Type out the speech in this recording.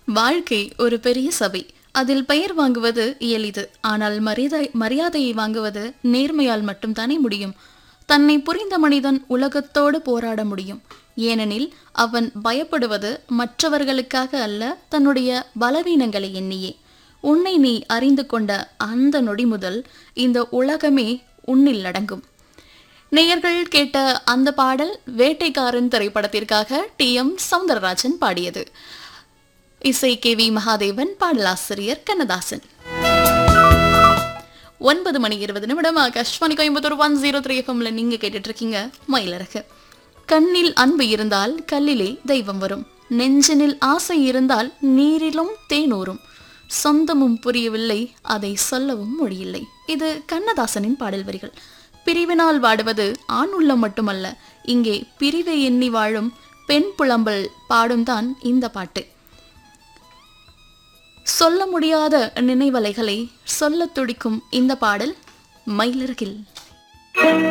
வாழ்க்கை ஒரு பெரிய சபை அதில் பெயர் வாங்குவது எளிது ஆனால் மரியாதை மரியாதையை வாங்குவது நேர்மையால் மட்டும்தானே முடியும் தன்னை புரிந்த மனிதன் உலகத்தோடு போராட முடியும் ஏனெனில் அவன் பயப்படுவது மற்றவர்களுக்காக அல்ல தன்னுடைய பலவீனங்களை எண்ணியே உன்னை நீ அறிந்து கொண்ட அந்த நொடி முதல் இந்த உலகமே உன்னில் அடங்கும் நேயர்கள் கேட்ட அந்த பாடல் வேட்டைக்காரன் திரைப்படத்திற்காக டி எம் சவுந்தரராஜன் பாடியது இசை கே வி மகாதேவன் பாடலாசிரியர் கண்ணதாசன் ஒன்பது மணி இருபது நிமிடம் Akashvani Coimbatore one zero three எஃப்எம்ல நீங்க கேட்டுட்டு இருக்கீங்க மயிலரகு கண்ணில் அன்பு இருந்தால் கல்லிலே தெய்வம் வரும் நெஞ்சனில் ஆசை இருந்தால் நீரிலும் தேனூரும் சொந்தமும் புரியவில்லை அதை சொல்லவும் மொழியில்லை இது கண்ணதாசனின் பாடல் வரிகள் பிரிவினால் வாடுவது ஆண் உள்ளம் மட்டுமல்ல இங்கே பிரிவை எண்ணி வாழும் பெண் புலம்பல் பாடும் தான் இந்த பாட்டு சொல்ல முடியாத நினைவலைகளை சொல்லத் துடிக்கும் இந்த பாடல் மயிலருகில்